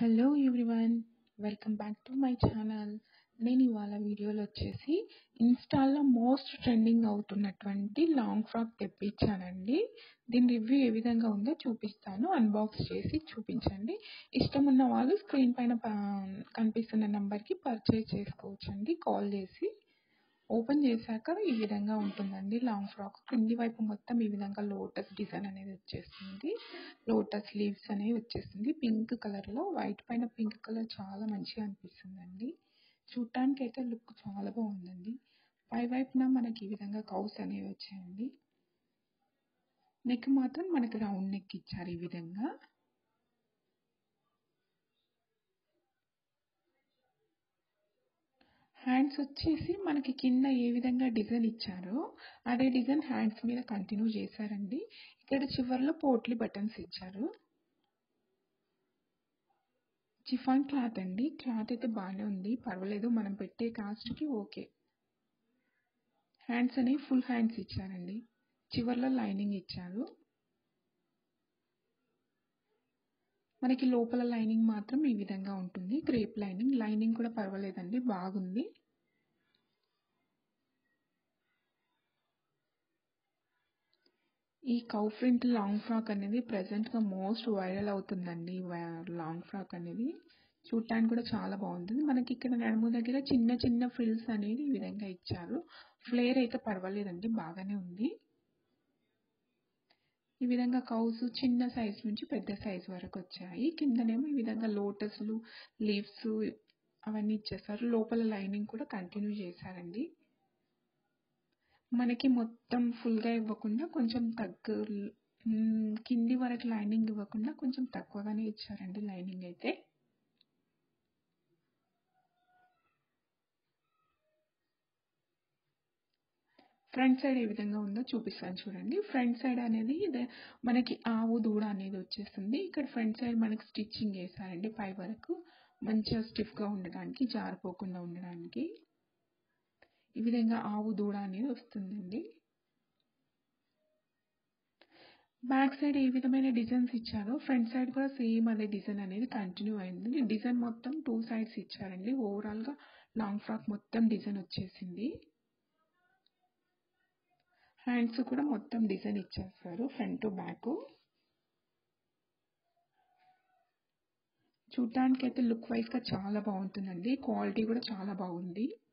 hello everyone welcome back to my channel నేను ఇవాళ వీడియోలో వచ్చేసి ఇన్స్టాల్లో మోస్ట్ ట్రెండింగ్ అవుతున్నటువంటి లాంగ్ ఫ్రాక్ తెప్పించానండి దీని రివ్యూ ఏ విధంగా ఉందో చూపిస్తాను అన్బాక్స్ చేసి చూపించండి ఇష్టం ఉన్న వాళ్ళు స్క్రీన్ పైన ప- కనిపిస్తున్న నెంబర్కి పర్చేజ్ చేసుకోవచ్చండి కాల్ చేసి ఓపెన్ చేశాక ఈ విధంగా ఉంటుందండి లాంగ్ ఫ్రాక్ కింది వైపు మొత్తం ఈ విధంగా లోటస్ డిజైన్ అనేది వచ్చేస్తుంది లోటస్ లీవ్స్ అనేవి వచ్చేస్తుంది పింక్ కలర్లో వైట్ పైన పింక్ కలర్ చాలా మంచిగా అనిపిస్తుందండి చూడటానికి అయితే లుక్ చాలా బాగుందండి పై వైపున మనకి ఈ విధంగా కౌస్ అనేవి వచ్చాయండి నెక్ మాత్రం మనకి రౌండ్ నెక్ ఇచ్చారు ఈ విధంగా హ్యాండ్స్ వచ్చేసి మనకి కింద ఏ విధంగా డిజైన్ ఇచ్చారో అదే డిజైన్ హ్యాండ్స్ మీద కంటిన్యూ చేశారండి ఇక్కడ చివర్లో పోట్లీ బటన్స్ ఇచ్చారు చిఫాన్ క్లాత్ అండి క్లాత్ అయితే బాగానే ఉంది పర్వాలేదు మనం పెట్టే కాస్ట్కి ఓకే హ్యాండ్స్ అనేవి ఫుల్ హ్యాండ్స్ ఇచ్చారండి చివర్లో లైనింగ్ ఇచ్చారు మనకి లోపల లైనింగ్ మాత్రం ఈ విధంగా ఉంటుంది గ్రేప్ లైనింగ్ లైనింగ్ కూడా పర్వాలేదండి బాగుంది ఈ కౌ ప్రింట్ లాంగ్ ఫ్రాక్ అనేది ప్రజెంట్గా మోస్ట్ వైరల్ అవుతుందండి లాంగ్ ఫ్రాక్ అనేది చూడటానికి కూడా చాలా బాగుంటుంది మనకి ఇక్కడ నడుము దగ్గర చిన్న చిన్న ఫ్రిల్స్ అనేది ఈ విధంగా ఇచ్చారు ఫ్లేర్ అయితే పర్వాలేదండి బాగానే ఉంది ఈ విధంగా కౌస్ చిన్న సైజ్ నుంచి పెద్ద సైజ్ వరకు వచ్చాయి కిందనేమో ఈ విధంగా లోటస్లు లీవ్స్ అవన్నీ ఇచ్చేసారు లోపల లైనింగ్ కూడా కంటిన్యూ చేశారండి మనకి మొత్తం ఫుల్గా ఇవ్వకుండా కొంచెం తగ్గు మ్, కింది వరకు లైనింగ్ ఇవ్వకుండా కొంచెం తక్కువగానే ఇచ్చారండి లైనింగ్ అయితే ఫ్రంట్ సైడ్ ఏ విధంగా ఉందో చూపిస్తాను చూడండి ఫ్రంట్ సైడ్ అనేది ఇదే మనకి ఆవు దూడ అనేది వచ్చేస్తుంది ఇక్కడ ఫ్రంట్ సైడ్ మనకి స్టిచ్చింగ్ వేసారండి పై వరకు మంచిగా స్టిఫ్గా ఉండడానికి జారిపోకుండా ఉండడానికి ఈ విధంగా ఆవు దూడ అనేది వస్తుందండి బ్యాక్ సైడ్ ఏ విధమైన డిజైన్స్ ఇచ్చారో ఫ్రంట్ సైడ్ కూడా సేమ్ అదే డిజైన్ అనేది కంటిన్యూ అయింది డిజైన్ మొత్తం టూ సైడ్స్ ఇచ్చారండి ఓవరాల్గా లాంగ్ ఫ్రాక్ మొత్తం డిజైన్ వచ్చేసింది హ్యాండ్స్ కూడా మొత్తం డిజైన్ ఇచ్చేస్తారు ఫ్రంట్ బ్యాక్ చూడటానికి అయితే లుక్ వైజ్గా చాలా బాగుంటుందండి క్వాలిటీ కూడా చాలా బాగుంది